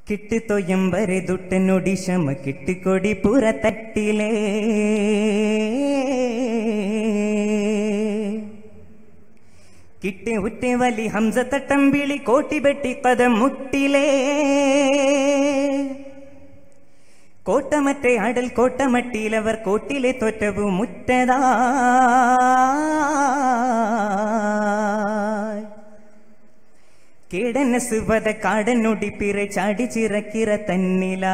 കിട്ടുതൊയമ്പരെ ദുട്ടനൊടിശമ കിട്ടുകൊടി പുറത്തട്ടിലേ കിട്ടെ ഉറ്റെ വലി ഹംസ തട്ടമ്പിളി കോട്ടിബെട്ടി പദം മുട്ടിലേ കോട്ടമറ്റേ അടൽ കോട്ടമട്ടിയിലവർ കോട്ടിലെ തോറ്റവു മുറ്റതാ കേടന സുവത കാടനൊടി പിറ ചാടി ചിറക്കിറ തന്നിലാ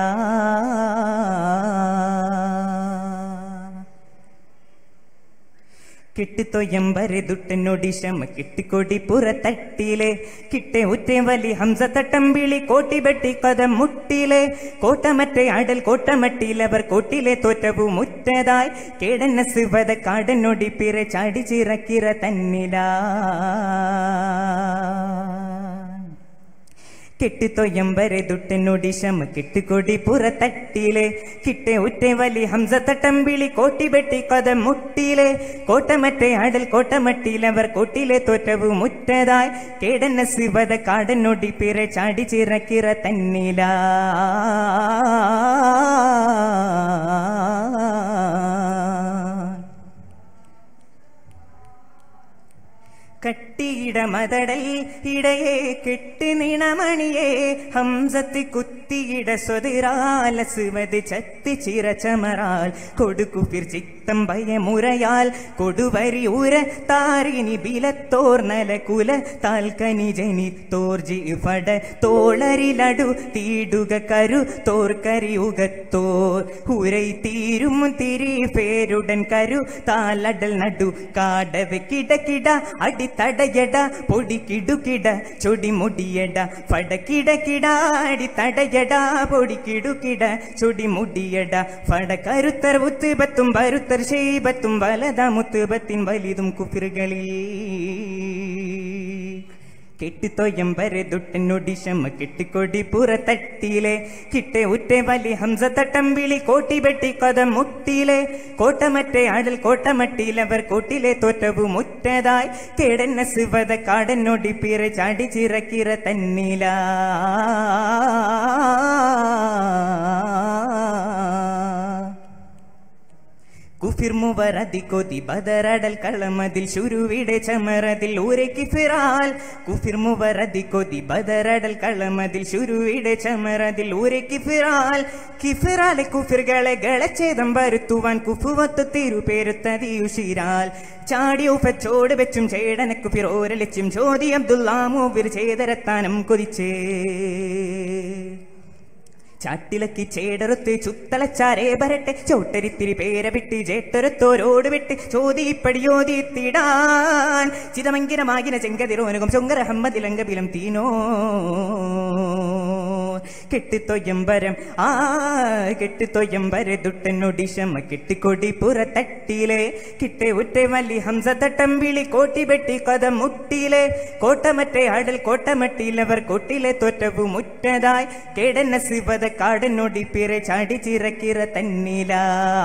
കിട്ടിത്തൊയമ്പരെ ദുട്ടനൊടിശമ കിട്ടിക്കൊടി പുറത്തട്ടിലെ കിട്ടെ ഉറ്റേ വലി ഹംസ തട്ടമ്പിളി കോട്ടിബെട്ടി കഥം മുട്ടിലെ കോട്ടമറ്റേ അടൽ കോട്ടമട്ടിയിലവർ കോട്ടിലെ തോറ്റവു മുറ്റതായി കേടന്ന സുവത കാടനൊടി പിറ ചാടി ചിറക്കിറ തന്നിലാ കെട്ടിത്തൊയമ്പരെ ദുട്ടനൊടിശമ കിട്ടുകൊടി പുറത്തട്ടിലെ കിട്ടെ ഉറ്റെ വലി ഹംസ തട്ടമ്പിളി കോട്ടിബെട്ടി കഥ മുട്ടിലെ കോട്ടമറ്റേ അടൽ കോട്ടമട്ടിയിലവർ കോട്ടിലെ തോറ്റവു മുറ്റതായി കേടന്ന ശിവത കാടനൊടി പിറ ചാടി ചിറക്കിറ തന്നിലാ കട്ടിയിട മതടൽ ഇടയെ കെട്ടി നിണമണിയെ ഹംസത്തി കുത്തിയിട സ്വതിരാലസുവത് ചത്തി ചിറ ചമറാൽ കൊടുക്കുപിർ ചിത്തം ഭയമുറയാൽ കൊടുവരി ഉര താരിനി ബിലത്തോർ നലകുല താൽക്കനി ജനി തോർജി ഫട തോളരിലടു തീടുക കരു തോർക്കരിയുകത്തോർ ഉരൈ തീരും തിരി പേരുടൻ കരു താലടൽ നടു കാടവ് കിടകിട അടി തടയട പൊടി കിടുകിട ചൊടി മുടിയട പട കിടകിട അടി തടയട പൊടി കിടുകിട ചൊടി മുടിയട പട കരുത്തർ ഉത്തുബത്തും വരുത്തർ ശൈബത്തും വലത മുത്തുബത്തിൻ വലുതും കുപ്പിറുകളിൽ കെട്ടിത്തൊയമ്പരെ ദുട്ടനൊടിശമ കെട്ടിക്കൊടി പുറത്തട്ടിലെ കിട്ടെ ഉറ്റെ വലി ഹംസ തട്ടമ്പിളി കോട്ടിബെട്ടി കഥ മുട്ടിലെ കോട്ടമറ്റേ അടൽ കോട്ടമട്ടിയിലവർ കോട്ടിലെ തോറ്റവു മുറ്റതായി കേടന്ന ശിവത കാടനൊടി പിറ ചാടി ചിറക്കിറ തന്നിലാ കുഫിർമുവരതി കൊതി ബദറടൽ കളമതിൽ ശുരുവിടെ ചമറതിൽ ഊരെ കിഫിറാൽ കുഫിർമുവരതി കൊതി ബദറടൽ കളമതിൽ ശുരുവിടെ ചമറതിൽ ഊരെ കിഫിറാൽ കിഫിറാലെ കുഫിർകളെ ഗളച്ചേതം വരുത്തുവാൻ കുഫുവത്ത് തിരുപേരുത്തതിയുഷിരാൽ ചാടി ഉപ്പച്ചോട് വെച്ചും ചേടനക്കു ഫിറോരലിച്ചും ജ്യോതി അബ്ദുല്ലാമൂവിർ ചെയ്തരത്താനം കൊതിച്ചേ ചാട്ടിലക്കി ചേടറുത്ത് ചുത്തളച്ചാരേ വരട്ടെ ചോട്ടരിത്തിരി പേര വിട്ട് ചേട്ടൊരത്തോരോട് വിട്ട് ചോദിപ്പടിയോതിത്തിടാൻ ചിതമങ്കിരമാകിന ചെങ്കതിരോനുകം ചൊങ്കര ഹമ്മതിലങ്കബിലം തീനോ കെട്ടിത്തൊയ്യമ്പരം ആ കെട്ടിത്തൊയ്യമ്പരെ ദുട്ടനൊടിശമ കെട്ടിക്കൊടി പുറത്തട്ടിലെ കിട്ടെ ഉറ്റെ വല്ലി ഹംസ തട്ടമ്പിളി കോട്ടിബെട്ടി കഥ മുട്ടിലെ കോട്ടമറ്റേ അടൽ കോട്ടമട്ടിയിലവർ കൊട്ടിലെ തോറ്റവു മുറ്റതായി കേടന്ന ശിവത കാടനൊടി പിറ ചാടി ചിറക്കിറ തന്നിലാ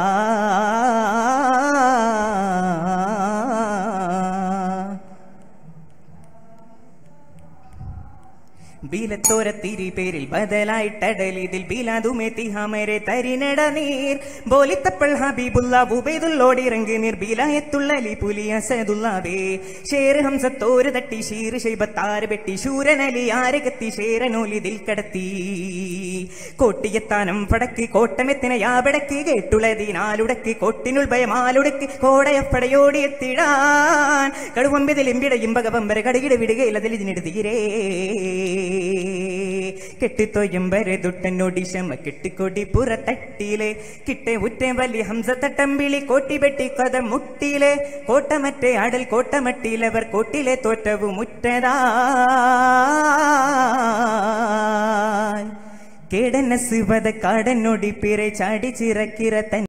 ബീലത്തോരത്തിരി പേരിൽ ബദലായിട്ടടൽ ഇതിൽ ബീലാതുമേ തിഹാമരെ തരിനട നീർ ബോലിത്തപ്പൾ ഹബീബുല്ല ഉബൈദുള്ളോടിറങ്ങി നീർ ബീലായത്തുള്ളലി പുലി അസദുല്ലാവേ ഷേർ ഹംസത്തോര് തട്ടി ഷീർ ഷൈബത്താറ് വെട്ടി ശൂരനലി ആരകത്തി ഷേരനോലി ദിൽ കടത്തി കോട്ടിയെത്താനം പടക്ക് കോട്ടമെത്തിന യാപടക്ക് കേട്ടുള്ളതിനാലുടക്ക് കൊട്ടിനുൾ ഭയമാലുടക്ക് കോടയപ്പടയോടിയെത്തിടാൻ കടുവമ്പതിലിമ്പിടയും ഭഗവമ്പര കടുകിട വിടുകയില്ലതിൽ ഇതിനിട് തീരേ കെട്ടിത്തൊയമ്പരെ ദുട്ടനൊടിശമ കെട്ടിക്കൊടി പുറത്തട്ടിലെ കിട്ടെ ഉറ്റെ വലി ഹംസ തട്ടമ്പിളി കോട്ടിബെട്ടി കഥ മുട്ടിലെ കോട്ടമറ്റേ അടൽ കോട്ടമട്ടിയിലവർ കോട്ടിലെ തോറ്റവു മുറ്റതാ കേടന ശിവത കാടനൊടി പിറ ചാടി ചിറക്കിറ തൻ